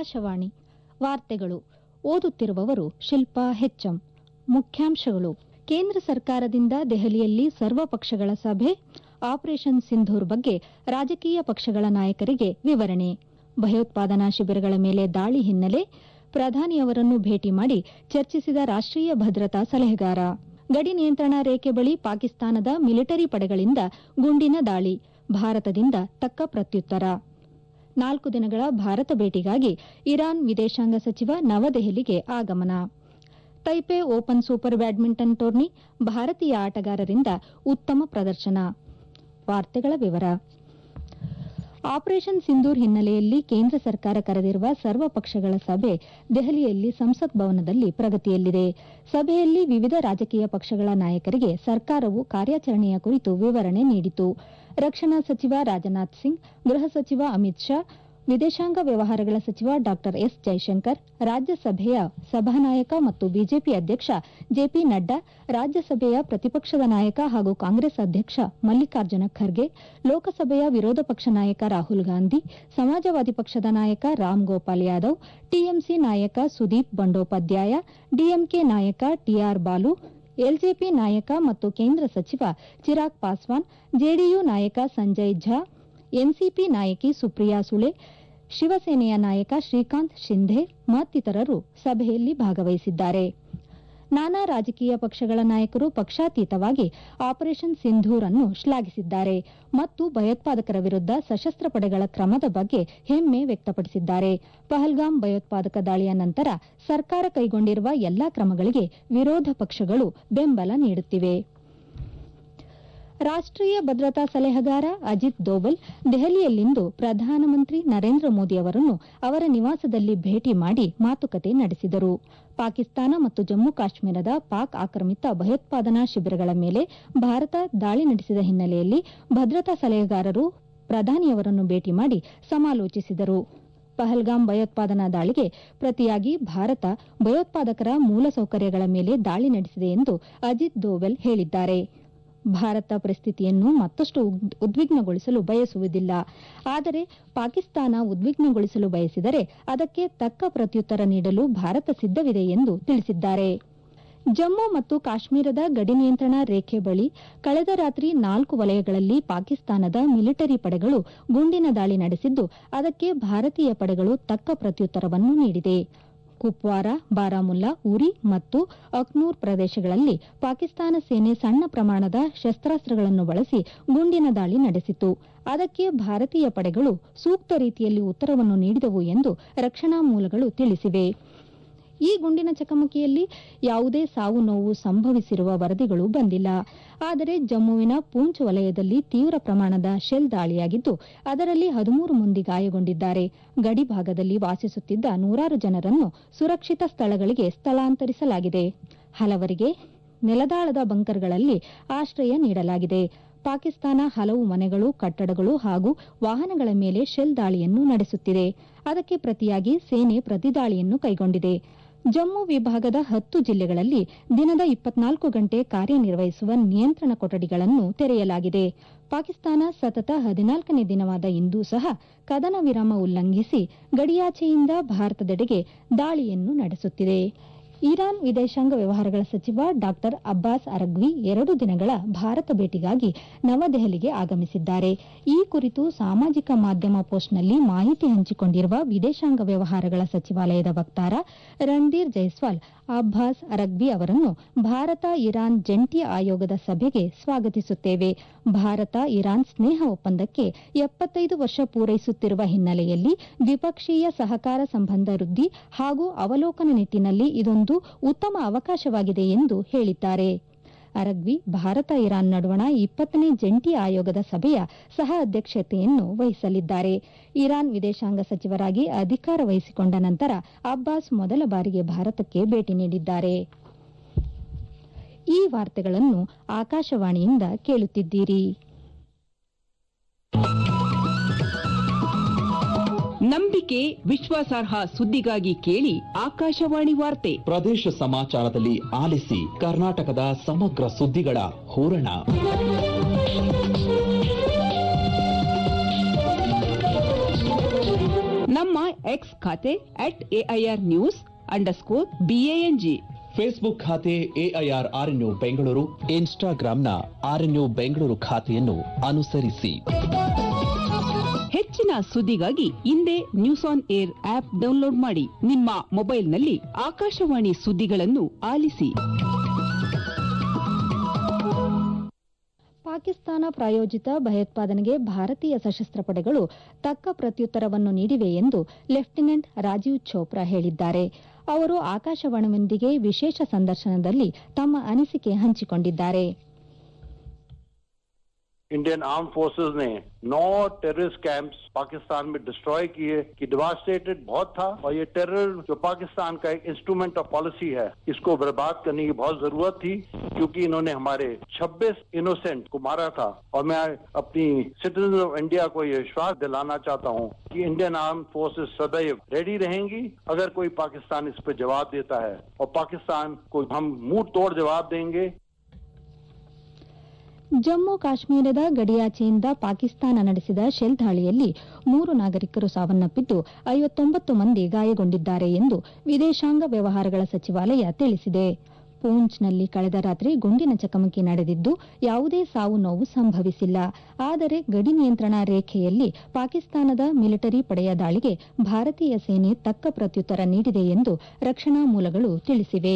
ಆಕಾಶವಾಣಿ ವಾರ್ತೆಗಳು ಓದುತ್ತಿರುವವರು ಶಿಲ್ಪಾ ಹೆಚ್ಚಂ ಮುಖ್ಯಾಂಶಗಳು ಕೇಂದ್ರ ಸರ್ಕಾರದಿಂದ ದೆಹಲಿಯಲ್ಲಿ ಸರ್ವಪಕ್ಷಗಳ ಸಭೆ ಆಪರೇಷನ್ ಸಿಂಧೂರ್ ಬಗ್ಗೆ ರಾಜಕೀಯ ಪಕ್ಷಗಳ ನಾಯಕರಿಗೆ ವಿವರಣೆ ಭಯೋತ್ಪಾದನಾ ಶಿಬಿರಗಳ ಮೇಲೆ ದಾಳಿ ಹಿನ್ನೆಲೆ ಪ್ರಧಾನಿಯವರನ್ನು ಭೇಟಿ ಮಾಡಿ ಚರ್ಚಿಸಿದ ರಾಷ್ಟೀಯ ಭದ್ರತಾ ಸಲಹೆಗಾರ ಗಡಿ ನಿಯಂತ್ರಣ ರೇಖೆ ಬಳಿ ಪಾಕಿಸ್ತಾನದ ಮಿಲಿಟರಿ ಪಡೆಗಳಿಂದ ಗುಂಡಿನ ದಾಳಿ ಭಾರತದಿಂದ ತಕ್ಕ ಪ್ರತ್ಯುತ್ತರ ನಾಲ್ಕು ದಿನಗಳ ಭಾರತ ಭೇಟಿಗಾಗಿ ಇರಾನ್ ವಿದೇಶಾಂಗ ಸಚಿವ ನವದೆಹಲಿಗೆ ಆಗಮನ Taipei open super badminton tourney ಭಾರತೀಯ ಆಟಗಾರರಿಂದ ಉತ್ತಮ ಪ್ರದರ್ಶನ ವಾರ್ತೆಗಳ ವಿವರ ಆಪರೇಷನ್ ಸಿಂಧೂರ್ ಹಿನ್ನೆಲೆಯಲ್ಲಿ ಕೇಂದ್ರ ಸರ್ಕಾರ ಕರೆದಿರುವ ಸರ್ವಪಕ್ಷಗಳ ಸಭೆ ದೆಹಲಿಯಲ್ಲಿ ಸಂಸತ್ ಭವನದಲ್ಲಿ ಪ್ರಗತಿಯಲ್ಲಿದೆ ಸಭೆಯಲ್ಲಿ ವಿವಿಧ ರಾಜಕೀಯ ಪಕ್ಷಗಳ ನಾಯಕರಿಗೆ ಸರ್ಕಾರವು ಕಾರ್ಯಾಚರಣೆಯ ಕುರಿತು ವಿವರಣೆ ನೀಡಿತು ರಕ್ಷಣಾ ಸಚಿವ ರಾಜನಾಥ್ ಸಿಂಗ್ ಗೃಹ ಸಚಿವ ಅಮಿತ್ ಶಾ ವಿದೇಶಾಂಗ ವ್ಯವಹಾರಗಳ ಸಚಿವ ಡಾ ಎಸ್ ಜೈಶಂಕರ್ ರಾಜ್ಯಸಭೆಯ ಸಭಾನಾಯಕ ಮತ್ತು ಬಿಜೆಪಿ ಅಧ್ಯಕ್ಷ ಜೆಪಿ ನಡ್ಡಾ ರಾಜ್ಯಸಭೆಯ ಪ್ರತಿಪಕ್ಷದ ನಾಯಕ ಹಾಗೂ ಕಾಂಗ್ರೆಸ್ ಅಧ್ಯಕ್ಷ ಮಲ್ಲಿಕಾರ್ಜುನ ಖರ್ಗೆ ಲೋಕಸಭೆಯ ವಿರೋಧ ಪಕ್ಷ ನಾಯಕ ರಾಹುಲ್ ಗಾಂಧಿ ಸಮಾಜವಾದಿ ಪಕ್ಷದ ನಾಯಕ ರಾಮ್ ಗೋಪಾಲ್ ಯಾದವ್ ಟಿಎಂಸಿ ನಾಯಕ ಸುದೀಪ್ ಬಂಡೋಪಾಧ್ಯಾಯ ಡಿಎಂಕೆ ನಾಯಕ ಟಿಆರ್ ಬಾಲು ಎಲ್ಜೆಪಿ ನಾಯಕ ಮತ್ತು ಕೇಂದ್ರ ಸಚಿವ ಚಿರಾಗ್ ಪಾಸ್ವಾನ್ ಜೆಡಿಯು ನಾಯಕ ಸಂಜಯ್ ಝಾ ಎನ್ಸಿಪಿ ನಾಯಕಿ ಸುಪ್ರಿಯಾ ಸುಳೆ ಶಿವಸೇನೆಯ ನಾಯಕ ಶ್ರೀಕಾಂತ್ ಶಿಂಧೆ ಮತ್ತಿತರರು ಸಭೆಯಲ್ಲಿ ಭಾಗವಹಿಸಿದ್ದಾರೆ ನಾನಾ ರಾಜಕೀಯ ಪಕ್ಷಗಳ ನಾಯಕರು ಪಕ್ಷಾತೀತವಾಗಿ ಆಪರೇಷನ್ ಸಿಂಧೂರ್ ಅನ್ನು ಶ್ಲಾಘಿಸಿದ್ದಾರೆ ಮತ್ತು ಭಯೋತ್ಪಾದಕರ ವಿರುದ್ಧ ಸಶಸ್ತ್ರ ಪಡೆಗಳ ಕ್ರಮದ ಬಗ್ಗೆ ಹೆಮ್ಮೆ ವ್ಯಕ್ತಪಡಿಸಿದ್ದಾರೆ ಪಹಲ್ಗಾಮ್ ಭಯೋತ್ಪಾದಕ ದಾಳಿಯ ನಂತರ ಸರ್ಕಾರ ಕೈಗೊಂಡಿರುವ ಎಲ್ಲಾ ಕ್ರಮಗಳಿಗೆ ವಿರೋಧ ಪಕ್ಷಗಳು ಬೆಂಬಲ ನೀಡುತ್ತಿವೆ ರಾಷ್ಟೀಯ ಭದ್ರತಾ ಸಲಹೆಗಾರ ಅಜಿತ್ ದೋವಲ್ ದೆಹಲಿಯಲ್ಲಿಂದು ಪ್ರಧಾನಮಂತ್ರಿ ನರೇಂದ್ರ ಮೋದಿ ಅವರನ್ನು ಅವರ ನಿವಾಸದಲ್ಲಿ ಭೇಟಿ ಮಾಡಿ ಮಾತುಕತೆ ನಡೆಸಿದರು ಪಾಕಿಸ್ತಾನ ಮತ್ತು ಜಮ್ಮು ಕಾಶ್ಮೀರದ ಪಾಕ್ ಆಕ್ರಮಿತ ಭಯೋತ್ಪಾದನಾ ಶಿಬಿರಗಳ ಮೇಲೆ ಭಾರತ ದಾಳಿ ನಡೆಸಿದ ಹಿನ್ನೆಲೆಯಲ್ಲಿ ಭದ್ರತಾ ಸಲಹೆಗಾರರು ಪ್ರಧಾನಿಯವರನ್ನು ಭೇಟಿ ಮಾಡಿ ಸಮಾಲೋಚಿಸಿದರು ಪಹಲ್ಗಾಮ್ ಭಯೋತ್ಪಾದನಾ ದಾಳಿಗೆ ಪ್ರತಿಯಾಗಿ ಭಾರತ ಭಯೋತ್ಪಾದಕರ ಮೂಲಸೌಕರ್ಯಗಳ ಮೇಲೆ ದಾಳಿ ನಡೆಸಿದೆ ಎಂದು ಅಜಿತ್ ದೋವೆಲ್ ಹೇಳಿದ್ದಾರೆ ಭಾರತ ಪರಿಸ್ಥಿತಿಯನ್ನು ಮತ್ತಷ್ಟು ಉದ್ವಿಗ್ನಗೊಳಿಸಲು ಬಯಸುವುದಿಲ್ಲ ಆದರೆ ಪಾಕಿಸ್ತಾನ ಉದ್ವಿಗ್ನಗೊಳಿಸಲು ಬಯಸಿದರೆ ಅದಕ್ಕೆ ತಕ್ಕ ಪ್ರತ್ಯುತ್ತರ ನೀಡಲು ಭಾರತ ಸಿದ್ದವಿದೆ ಎಂದು ತಿಳಿಸಿದ್ದಾರೆ ಜಮ್ಮು ಮತ್ತು ಕಾಶ್ಮೀರದ ಗಡಿ ನಿಯಂತ್ರಣ ರೇಖೆ ಬಳಿ ಕಳೆದ ರಾತ್ರಿ ನಾಲ್ಕು ವಲಯಗಳಲ್ಲಿ ಪಾಕಿಸ್ತಾನದ ಮಿಲಿಟರಿ ಪಡೆಗಳು ಗುಂಡಿನ ದಾಳಿ ನಡೆಸಿದ್ದು ಅದಕ್ಕೆ ಭಾರತೀಯ ಪಡೆಗಳು ತಕ್ಕ ಪ್ರತ್ಯುತ್ತರವನ್ನು ನೀಡಿದೆ ಕುಪ್ವಾರ ಬಾರಾಮುಲ್ಲಾ ಉರಿ ಮತ್ತು ಅಖ್ನೂರ್ ಪ್ರದೇಶಗಳಲ್ಲಿ ಪಾಕಿಸ್ತಾನ ಸೇನೆ ಸಣ್ಣ ಪ್ರಮಾಣದ ಶಸ್ತ್ರಾಸ್ತ್ರಗಳನ್ನು ಬಳಸಿ ಗುಂಡಿನ ದಾಳಿ ನಡೆಸಿತು ಅದಕ್ಕೆ ಭಾರತೀಯ ಪಡೆಗಳು ಸೂಕ್ತ ರೀತಿಯಲ್ಲಿ ಉತ್ತರವನ್ನು ನೀಡಿದವು ಎಂದು ರಕ್ಷಣಾ ಮೂಲಗಳು ತಿಳಿಸಿವೆ ಈ ಗುಂಡಿನ ಚಕಮಕಿಯಲ್ಲಿ ಯಾವುದೇ ಸಾವು ನೋವು ಸಂಭವಿಸಿರುವ ವರದಿಗಳು ಬಂದಿಲ್ಲ ಆದರೆ ಜಮ್ಮುವಿನ ಪೂಂಚ್ ವಲಯದಲ್ಲಿ ತೀವ್ರ ಪ್ರಮಾಣದ ಶೆಲ್ ದಾಳಿಯಾಗಿದ್ದು ಅದರಲ್ಲಿ ಹದಿಮೂರು ಮಂದಿ ಗಾಯಗೊಂಡಿದ್ದಾರೆ ಗಡಿ ಭಾಗದಲ್ಲಿ ವಾಸಿಸುತ್ತಿದ್ದ ನೂರಾರು ಜನರನ್ನು ಸುರಕ್ಷಿತ ಸ್ಥಳಗಳಿಗೆ ಸ್ಥಳಾಂತರಿಸಲಾಗಿದೆ ಹಲವರಿಗೆ ನೆಲದಾಳದ ಬಂಕರ್ಗಳಲ್ಲಿ ಆಶ್ರಯ ನೀಡಲಾಗಿದೆ ಪಾಕಿಸ್ತಾನ ಹಲವು ಮನೆಗಳು ಕಟ್ಟಡಗಳು ಹಾಗೂ ವಾಹನಗಳ ಮೇಲೆ ಶೆಲ್ ದಾಳಿಯನ್ನು ನಡೆಸುತ್ತಿದೆ ಅದಕ್ಕೆ ಪ್ರತಿಯಾಗಿ ಸೇನೆ ಪ್ರತಿದಾಳಿಯನ್ನು ಕೈಗೊಂಡಿದೆ ಜಮ್ಮು ವಿಭಾಗದ ಹತ್ತು ಜಿಲ್ಲೆಗಳಲ್ಲಿ ದಿನದ ಇಪ್ಪತ್ನಾಲ್ಕು ಗಂಟೆ ಕಾರ್ಯನಿರ್ವಹಿಸುವ ನಿಯಂತ್ರಣ ಕೊಠಡಿಗಳನ್ನು ತೆರೆಯಲಾಗಿದೆ ಪಾಕಿಸ್ತಾನ ಸತತ ಹದಿನಾಲ್ಕನೇ ದಿನವಾದ ಇಂದೂ ಸಹ ಕದನ ವಿರಾಮ ಉಲ್ಲಂಘಿಸಿ ಗಡಿಯಾಚೆಯಿಂದ ಭಾರತದೆಡೆಗೆ ದಾಳಿಯನ್ನು ನಡೆಸುತ್ತಿದೆ ಇರಾನ್ ವಿದೇಶಾಂಗ ವ್ಯವಹಾರಗಳ ಸಚಿವ ಡಾ ಅಬ್ಬಾಸ್ ಅರಗ್ವಿ ಎರಡು ದಿನಗಳ ಭಾರತ ಭೇಟಿಗಾಗಿ ನವದೆಹಲಿಗೆ ಆಗಮಿಸಿದ್ದಾರೆ ಈ ಕುರಿತು ಸಾಮಾಜಿಕ ಮಾಧ್ಯಮ ಪೋಸ್ಟ್ನಲ್ಲಿ ಮಾಹಿತಿ ಹಂಚಿಕೊಂಡಿರುವ ವಿದೇಶಾಂಗ ವ್ಯವಹಾರಗಳ ಸಚಿವಾಲಯದ ವಕ್ತಾರ ರಣಧೀರ್ ಜೈಸ್ವಾಲ್ ಅಬ್ಬಾಸ್ ಅರಗ್ವಿ ಅವರನ್ನು ಭಾರತ ಇರಾನ್ ಜಂಟಿ ಆಯೋಗದ ಸಭೆಗೆ ಸ್ವಾಗತಿಸುತ್ತೇವೆ ಭಾರತ ಇರಾನ್ ಸ್ನೇಹ ಒಪ್ಪಂದಕ್ಕೆ ಎಪ್ಪತ್ತೈದು ವರ್ಷ ಪೂರೈಸುತ್ತಿರುವ ಹಿನ್ನೆಲೆಯಲ್ಲಿ ದ್ವಿಪಕ್ಷೀಯ ಸಹಕಾರ ಸಂಬಂಧ ವೃದ್ಧಿ ಹಾಗೂ ಅವಲೋಕನ ನಿಟ್ಟಿನಲ್ಲಿ ಇದೊಂದು ಉತ್ತಮ ಅವಕಾಶವಾಗಿದೆ ಎಂದು ಹೇಳಿದ್ದಾರೆ ಅರಗ್ವಿ ಭಾರತ ಇರಾನ್ ನಡುವಣ ಇಪ್ಪತ್ತನೇ ಜಂಟಿ ಆಯೋಗದ ಸಭೆಯ ಸಹ ಅಧ್ಯಕ್ಷತೆಯನ್ನು ವಹಿಸಲಿದ್ದಾರೆ ಇರಾನ್ ವಿದೇಶಾಂಗ ಸಚಿವರಾಗಿ ಅಧಿಕಾರ ವಹಿಸಿಕೊಂಡ ನಂತರ ಅಬ್ಬಾಸ್ ಮೊದಲ ಬಾರಿಗೆ ಭಾರತಕ್ಕೆ ಭೇಟಿ ನೀಡಿದ್ದಾರೆ ಈ ವಾರ್ತೆಗಳನ್ನು ಆಕಾಶವಾಣಿಯಿಂದ ಕೇಳುತ್ತಿದ್ದೀರಿ ನಂಬಿಕೆ ವಿಶ್ವಾಸಾರ್ಹ ಸುದ್ದಿಗಾಗಿ ಕೇಳಿ ಆಕಾಶವಾಣಿ ವಾರ್ತೆ ಪ್ರದೇಶ ಸಮಾಚಾರದಲ್ಲಿ ಆಲಿಸಿ ಕರ್ನಾಟಕದ ಸಮಗ್ರ ಸುದ್ದಿಗಳ ಹೂರಣ ನಮ್ಮ ಎಕ್ಸ್ ಖಾತೆ at AIR news underscore BANG Facebook ಖಾತೆ ಎಐಆರ್ ಆರ್ಎನ್ಯು ಬೆಂಗಳೂರು ಇನ್ಸ್ಟಾಗ್ರಾಂನ ಆರ್ಎನ್ಯು ಬೆಂಗಳೂರು ಖಾತೆಯನ್ನು ಅನುಸರಿಸಿ ಹೆಚ್ಚಿನ ಸುದ್ದಿಗಾಗಿ ಹಿಂದೆ news on air app download ಮಾಡಿ ನಿಮ್ಮ ಮೊಬೈಲ್ನಲ್ಲಿ ಆಕಾಶವಾಣಿ ಸುದ್ದಿಗಳನ್ನು ಆಲಿಸಿ ಪಾಕಿಸ್ತಾನ ಪ್ರಾಯೋಜಿತ ಭಯೋತ್ಪಾದನೆಗೆ ಭಾರತೀಯ ಸಶಸ್ತ್ರ ಪಡೆಗಳು ತಕ್ಕ ಪ್ರತ್ಯುತ್ತರವನ್ನು ನೀಡಿವೆ ಎಂದು ಲೆಫ್ಟಿನೆಂಟ್ ರಾಜೀವ್ ಚೋಪ್ರಾ ಹೇಳಿದ್ದಾರೆ ಅವರು ಆಕಾಶವಾಣಿಯೊಂದಿಗೆ ವಿಶೇಷ ಸಂದರ್ಶನದಲ್ಲಿ ತಮ್ಮ ಅನಿಸಿಕೆ ಹಂಚಿಕೊಂಡಿದ್ದಾರೆ इंडियन आर्म फोर्सेस ने नौ टेररिस्ट कैंप्स पाकिस्तान में डिस्ट्रॉय किए कि डिवास्टेटेड बहुत था और ये टेरर जो पाकिस्तान का एक इंस्ट्रूमेंट ऑफ पॉलिसी है इसको बर्बाद करने की बहुत जरूरत थी क्योंकि इन्होंने हमारे 26 इनोसेंट को मारा था और मैं अपनी सिटीजन ऑफ इंडिया को ये विश्वास दिलाना चाहता हूँ कि इंडियन आर्म फोर्सेस सदैव रेडी रहेंगी अगर कोई पाकिस्तान इस पर जवाब देता है और पाकिस्तान को हम मुंह तोड़ जवाब देंगे ಜಮ್ಮು ಕಾಶ್ಮೀರದ ಗಡಿಯಾಚೆಯಿಂದ ಪಾಕಿಸ್ತಾನ ನಡೆಸಿದ ಶೆಲ್ ದಾಳಿಯಲ್ಲಿ ಮೂರು ನಾಗರಿಕರು ಸಾವನ್ನಪ್ಪಿದ್ದು ಐವತ್ತೊಂಬತ್ತು ಮಂದಿ ಗಾಯಗೊಂಡಿದ್ದಾರೆ ಎಂದು ವಿದೇಶಾಂಗ ವ್ಯವಹಾರಗಳ ಸಚಿವಾಲಯ ತಿಳಿಸಿದೆ ಪೂಂಚ್ನಲ್ಲಿ ಕಳೆದ ರಾತ್ರಿ ಗುಂಡಿನ ಚಕಮಕಿ ನಡೆದಿದ್ದು ಯಾವುದೇ ಸಾವು ನೋವು ಸಂಭವಿಸಿಲ್ಲ ಆದರೆ ಗಡಿ ನಿಯಂತ್ರಣ ರೇಖೆಯಲ್ಲಿ ಪಾಕಿಸ್ತಾನದ ಮಿಲಿಟರಿ ಪಡೆಯ ದಾಳಿಗೆ ಭಾರತೀಯ ಸೇನೆ ತಕ್ಕ ಪ್ರತ್ಯುತ್ತರ ನೀಡಿದೆ ಎಂದು ರಕ್ಷಣಾ ಮೂಲಗಳು ತಿಳಿಸಿವೆ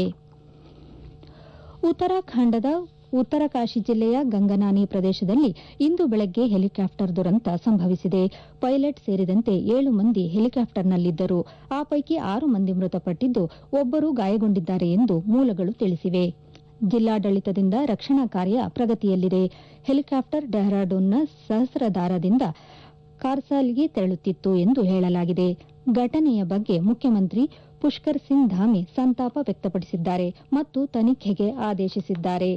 ಉತ್ತರಾಖಂಡದ ಉತ್ತರಕಾಶಿ ಜಿಲ್ಲೆಯ ಗಂಗನಾನಿ ಪ್ರದೇಶದಲ್ಲಿ ಇಂದು ಬೆಳಗ್ಗೆ ಹೆಲಿಕಾಪ್ಟರ್ ದುರಂತ ಸಂಭವಿಸಿದೆ ಪೈಲಟ್ ಸೇರಿದಂತೆ ಏಳು ಮಂದಿ ಹೆಲಿಕಾಪ್ಟರ್ನಲ್ಲಿದ್ದರು ಆ ಪೈಕಿ ಆರು ಮಂದಿ ಮೃತಪಟ್ಟಿದ್ದು ಒಬ್ಬರು ಗಾಯಗೊಂಡಿದ್ದಾರೆ ಎಂದು ಮೂಲಗಳು ತಿಳಿಸಿವೆ ಜಿಲ್ಲಾಡಳಿತದಿಂದ ರಕ್ಷಣಾ ಕಾರ್ಯ ಪ್ರಗತಿಯಲ್ಲಿದೆ ಹೆಲಿಕಾಪ್ಟರ್ ಡೆಹ್ರಾಡೂನ್ನ ಸಹಸ್ರದಾರದಿಂದ ಕಾರ್ಸಾಲ್ಗೆ ತೆರಳುತ್ತಿತ್ತು ಎಂದು ಹೇಳಲಾಗಿದೆ ಘಟನೆಯ ಬಗ್ಗೆ ಮುಖ್ಯಮಂತ್ರಿ ಪುಷ್ಕರ್ ಸಿಂಗ್ ಧಾಮಿ ಸಂತಾಪ ವ್ಯಕ್ತಪಡಿಸಿದ್ದಾರೆ ಮತ್ತು ತನಿಖೆಗೆ ಆದೇಶಿಸಿದ್ದಾರೆ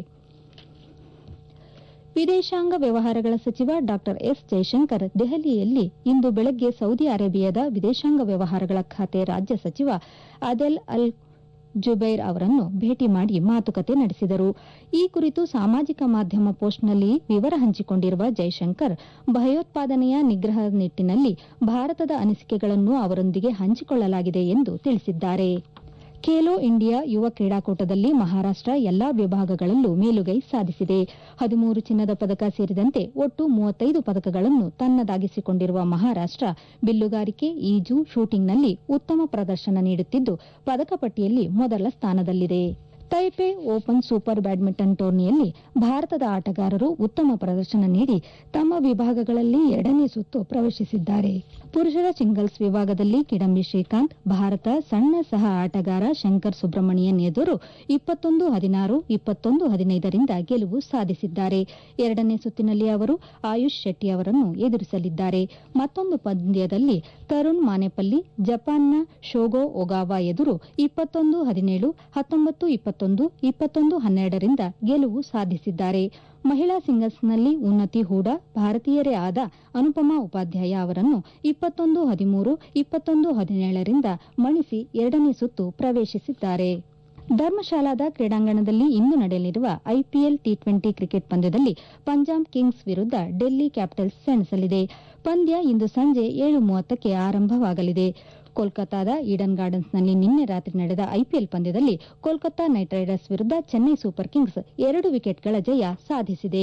ವಿದೇಶಾಂಗ ವ್ಯವಹಾರಗಳ ಸಚಿವ ಡಾ ಎಸ್ ಜೈಶಂಕರ್ ದೆಹಲಿಯಲ್ಲಿ ಇಂದು ಬೆಳಗ್ಗೆ ಸೌದಿ ಅರೇಬಿಯಾದ ವಿದೇಶಾಂಗ ವ್ಯವಹಾರಗಳ ಖಾತೆ ರಾಜ್ಯ ಸಚಿವ ಅದೆಲ್ ಅಲ್ ಜುಬೈರ್ ಅವರನ್ನು ಭೇಟಿ ಮಾಡಿ ಮಾತುಕತೆ ನಡೆಸಿದರು ಈ ಕುರಿತು ಸಾಮಾಜಿಕ ಮಾಧ್ಯಮ ಪೋಸ್ಟ್ನಲ್ಲಿ ವಿವರ ಹಂಚಿಕೊಂಡಿರುವ ಜೈಶಂಕರ್ ಭಯೋತ್ಪಾದನೆಯ ನಿಗ್ರಹ ನಿಟ್ಟಿನಲ್ಲಿ ಭಾರತದ ಅನಿಸಿಕೆಗಳನ್ನು ಅವರೊಂದಿಗೆ ಹಂಚಿಕೊಳ್ಳಲಾಗಿದೆ ಎಂದು ತಿಳಿಸಿದ್ದಾರೆ ಖೇಲೋ ಇಂಡಿಯಾ ಯುವ ಕ್ರೀಡಾಕೂಟದಲ್ಲಿ ಮಹಾರಾಷ್ಟ ಎಲ್ಲಾ ವಿಭಾಗಗಳಲ್ಲೂ ಮೇಲುಗೈ ಸಾಧಿಸಿದೆ ಹದಿಮೂರು ಚಿನ್ನದ ಪದಕ ಸೇರಿದಂತೆ ಒಟ್ಟು ಮೂವತ್ತೈದು ಪದಕಗಳನ್ನು ತನ್ನದಾಗಿಸಿಕೊಂಡಿರುವ ಮಹಾರಾಷ್ಟ ಬಿಲ್ಲುಗಾರಿಕೆ ಈಜು ಶೂಟಿಂಗ್ನಲ್ಲಿ ಉತ್ತಮ ಪ್ರದರ್ಶನ ನೀಡುತ್ತಿದ್ದು ಪದಕ ಪಟ್ಟಿಯಲ್ಲಿ ಮೊದಲ ಸ್ಥಾನದಲ್ಲಿದೆ ತೈಪೆ ಓಪನ್ ಸೂಪರ್ ಬ್ಯಾಡ್ಮಿಂಟನ್ ಟೂರ್ನಿಯಲ್ಲಿ ಭಾರತದ ಆಟಗಾರರು ಉತ್ತಮ ಪ್ರದರ್ಶನ ನೀಡಿ ತಮ್ಮ ವಿಭಾಗಗಳಲ್ಲಿ ಎರಡನೇ ಸುತ್ತು ಪ್ರವೇಶಿಸಿದ್ದಾರೆ ಪುರುಷರ ಸಿಂಗಲ್ಸ್ ವಿಭಾಗದಲ್ಲಿ ಕಿಡಂಬಿ ಶ್ರೀಕಾಂತ್ ಭಾರತ ಸಣ್ಣ ಸಹ ಆಟಗಾರ ಶಂಕರ್ ಸುಬ್ರಹ್ಮಣಿಯನ್ ಎದುರು ಇಪ್ಪತ್ತೊಂದು ಹದಿನಾರು ಇಪ್ಪತ್ತೊಂದು ಹದಿನೈದರಿಂದ ಗೆಲುವು ಸಾಧಿಸಿದ್ದಾರೆ ಎರಡನೇ ಸುತ್ತಿನಲ್ಲಿ ಅವರು ಆಯುಷ್ ಶೆಟ್ಟಿ ಅವರನ್ನು ಎದುರಿಸಲಿದ್ದಾರೆ ಮತ್ತೊಂದು ಪಂದ್ಯದಲ್ಲಿ ತರುಣ್ ಮಾನೆಪಲ್ಲಿ ಜಪಾನ್ನ ಶೋಗೋ ಒಗಾವಾ ಎದುರು ಇಪ್ಪತ್ತೊಂದು ಹದಿನೇಳು ಹತ್ತೊಂಬತ್ತು ಇಪ್ಪತ್ತೊಂದು ಇಪ್ಪತ್ತೊಂದು ಹನ್ನೆರಡರಿಂದ ಗೆಲುವು ಸಾಧಿಸಿದ್ದಾರೆ ಮಹಿಳಾ ಸಿಂಗಲ್ಸ್ನಲ್ಲಿ ಉನ್ನತಿ ಹೂಡಾ ಭಾರತೀಯರೇ ಆದ ಅನುಪಮಾ ಉಪಾಧ್ಯಾಯ ಅವರನ್ನು ಇಪ್ಪತ್ತೊಂದು ಹದಿಮೂರು ಇಪ್ಪತ್ತೊಂದು ಹದಿನೇಳರಿಂದ ಮಣಿಸಿ ಎರಡನೇ ಸುತ್ತು ಪ್ರವೇಶಿಸಿದ್ದಾರೆ ಧರ್ಮಶಾಲಾದ ಕ್ರೀಡಾಂಗಣದಲ್ಲಿ ಇಂದು ನಡೆಯಲಿರುವ ಐಪಿಎಲ್ ಟಿ ಟ್ವೆಂಟಿ ಕ್ರಿಕೆಟ್ ಪಂದ್ಯದಲ್ಲಿ ಪಂಜಾಬ್ ಕಿಂಗ್ಸ್ ವಿರುದ್ಧ ಡೆಲ್ಲಿ ಕ್ಯಾಪಿಟಲ್ಸ್ ಸೆಣಸಲಿದೆ ಪಂದ್ಯ ಇಂದು ಸಂಜೆ ಏಳು ಮೂವತ್ತಕ್ಕೆ ಆರಂಭವಾಗಲಿದೆ ಕೋಲ್ಕತಾದ ಈಡನ್ ಗಾರ್ಡನ್ಸ್ನಲ್ಲಿ ನಿನ್ನೆ ರಾತ್ರಿ ನಡೆದ ಐಪಿಎಲ್ ಪಂದ್ಯದಲ್ಲಿ ಕೋಲ್ಕತಾ ನೈಟ್ ರೈಡರ್ಸ್ ವಿರುದ್ಧ ಚೆನ್ನೈ ಸೂಪರ್ ಕಿಂಗ್ಸ್ ಎರಡು ವಿಕೆಟ್ಗಳ ಜಯ ಸಾಧಿಸಿದೆ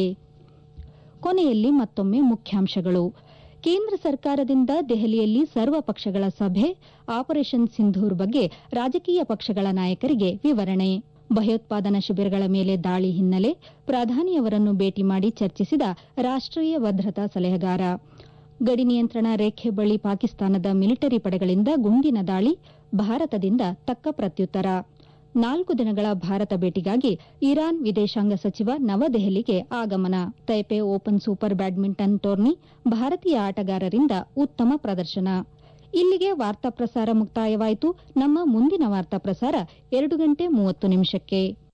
ಕೊನೆಯಲ್ಲಿ ಮತ್ತೊಮ್ಮೆ ಮುಖ್ಯಾಂಶಗಳು ಕೇಂದ್ರ ಸರ್ಕಾರದಿಂದ ದೆಹಲಿಯಲ್ಲಿ ಸರ್ವ ಪಕ್ಷಗಳ ಸಭೆ ಆಪರೇಷನ್ ಸಿಂಧೂರ್ ಬಗ್ಗೆ ರಾಜಕೀಯ ಪಕ್ಷಗಳ ನಾಯಕರಿಗೆ ವಿವರಣೆ ಭಯೋತ್ಪಾದನಾ ಶಿಬಿರಗಳ ಮೇಲೆ ದಾಳಿ ಹಿನ್ನೆಲೆ ಪ್ರಧಾನಿಯವರನ್ನು ಭೇಟಿ ಮಾಡಿ ಚರ್ಚಿಸಿದ ರಾಷ್ಟೀಯ ಭದ್ರತಾ ಸಲಹೆಗಾರ ಗಡಿ ನಿಯಂತ್ರಣ ರೇಖೆ ಬಳಿ ಪಾಕಿಸ್ತಾನದ ಮಿಲಿಟರಿ ಪಡೆಗಳಿಂದ ಗುಂಡಿನ ದಾಳಿ ಭಾರತದಿಂದ ತಕ್ಕ ಪ್ರತ್ಯುತ್ತರ ನಾಲ್ಕು ದಿನಗಳ ಭಾರತ ಭೇಟಿಗಾಗಿ ಇರಾನ್ ವಿದೇಶಾಂಗ ಸಚಿವ ನವದೆಹಲಿಗೆ ಆಗಮನ Taipei open super badminton tourney ಭಾರತೀಯ ಆಟಗಾರರಿಂದ ಉತ್ತಮ ಪ್ರದರ್ಶನ ಇಲ್ಲಿಗೆ ವಾರ್ತಾ ಪ್ರಸಾರ ಮುಕ್ತಾಯವಾಯಿತು ನಮ್ಮ ಮುಂದಿನ ವಾರ್ತಾ ಪ್ರಸಾರ ಎರಡು ಗಂಟೆ ಮೂವತ್ತು ನಿಮಿಷಕ್ಕೆ